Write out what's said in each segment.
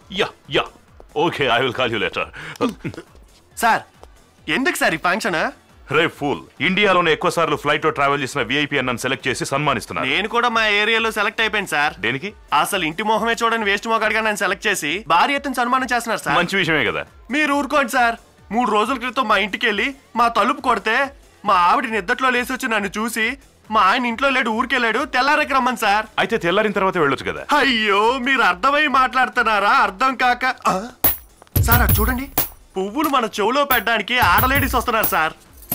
Yeah yeah okay I will call you later sir ఎందుకు sir ఈ function రే fool ఇండియాలోనే ఎక్కువ సార్లు ఫ్లైట్ లో ట్రావెల్ చేసిన విఐపి అన్నను సెలెక్ట్ చేసి సన్మానిస్తున్నారు నేను కూడా మా ఏరియాలో సెలెక్ట్ అయిపోయింది సార్ దేనికి అసలు ఇంటి మొహమే చూడని వేస్ట్ మొగాడిగా నన్ను సెలెక్ట్ చేసి భారీ ఎత్తున సన్మానం చేస్తున్నారు సార్ మంచి విషయమే కదా మీరు ఊరుకోండి సార్ మూడు రోజుల క్రితం మా ఇంటికి వెళ్ళి మా తలుపు కొడితే మా ఆవిడ నిద్దట్లో లేసి వచ్చి నన్ను చూసి మా ఆయన ఇంట్లో లేడు ఊరికెళ్ళాడు తెల్లారకి రమ్మని సార్ అయితే తెల్లారిన తర్వాత వెళ్ళొచ్చు కదా అయ్యో మీరు అర్థమై మాట్లాడుతున్నారా అర్థం కాక ఆ? సార్ అది చూడండి పువ్వులు మన చెవులో పెట్టడానికి ఆడలేడీస్ వస్తున్నారు సార్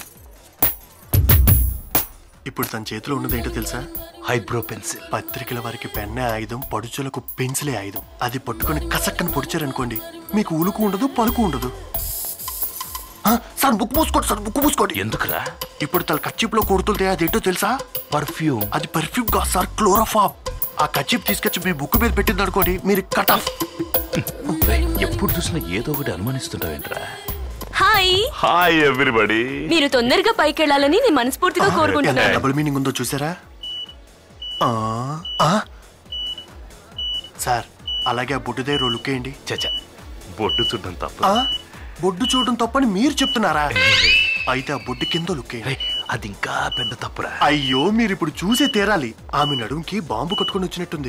ఇప్పుడు తన చేతిలో ఉన్నది ఏంటో తెలుసా హైబ్రో పెన్సిల్ పత్రికల వారికి పెన్నే ఆయుధం పడుచులకు పెన్సిలే ఆయుధం అది పట్టుకొని కసక్కని పొడిచారనుకోండి మీకు ఉలుకు ఉండదు పలుకు ఉండదు ఆ, సార్ బుక్ మూసుకోండి సార్ బుక్ మూసుకోండి ఎందుకురా ఇప్పుడు తన కచ్చిప్లో కొడుతుంటే అది ఏంటో తెలుసా పర్ఫ్యూమ్ అది పర్ఫ్యూమ్ కాదు సార్ క్లోరోఫామ్ ఆ కచ్చిప్ తీసుకొచ్చి మీ బుక్ మీద పెట్టింది అనుకోండి మీరు కట్ ఆఫ్ ఎప్పుడు చూసినా ఏదో ఒకటి అనుమానిస్తుంటావేంట్రా హాయ్ హాయ్ ఎవ్రీబడి మీరు తొందరగా పైకి వెళ్ళాలని నేను మనస్ఫూర్తిగా ఎంత కోరుకుంటున్నాను డబుల్ మీనింగ్ ఉందో చూసారా ఆ, ఆ? సార్ అలాగే ఆ బొడ్డు దగ్గర లుక్ వేయండి చచ్చా బొడ్డు చూడడం తప్ప ఆ? బొడ్డు చూడడం తప్పని మీరు చెప్తున్నారా అయితే ఆ బొడ్డు కింద లుక్ వేయండి అది ఇంకా పెద్ద తప్పురా అయ్యో మీరు ఇప్పుడు చూసే తీరాలి ఆమె నడుంకి బాంబు కట్టుకొని వచ్చినట్టుంది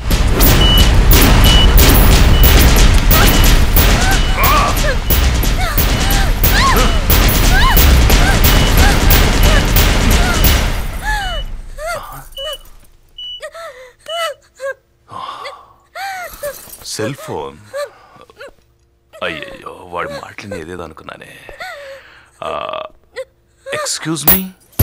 సెల్ ఫోన్ అయ్యయ్యో వాడి మాటలు ఏదేదో అనుకున్నానే excuse me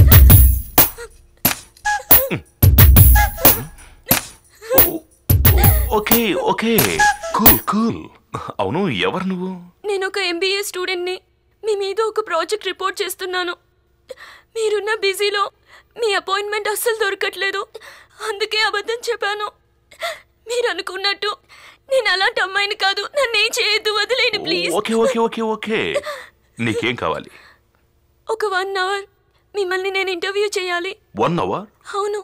okay okay cool cool అవును ఎవరు నువ్వు నేను ఒక ఎంబీఏ స్టూడెంట్ని మీ మీద ఒక ప్రాజెక్ట్ రిపోర్ట్ చేస్తున్నాను మీరున్న బిజీలో మీ అపాయింట్మెంట్ అస్సలు దొరకట్లేదు అందుకే అబద్ధం చెప్పాను మీరు అనుకున్నట్టు నేను అలాంటి అమ్మాయిని కాదు నన్ను ఏం చేయొద్దు వదిలేండి please okay okay okay okay నీకేం కావాలి ఒక వన్ అవర్ మిమ్మల్ని నేను ఇంటర్వ్యూ చేయాలి వన్ అవర్ అవును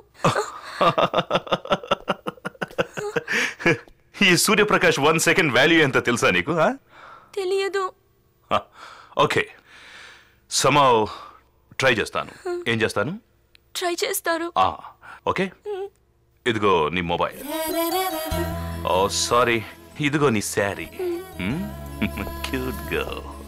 ఈ సూర్యప్రకాష్ వన్ సెకండ్ వాల్యూ ఎంత తెలుసా నీకు తెలియదు ఓకే సమౌ ట్రై చేస్తాను ఏం చేస్తాను ట్రై చేస్తారు ఆ, ఓకే ఇదిగో నీ మొబైల్ ఓ సారీ ఇదిగో నీ శారీ క్యూట్ గర్ల్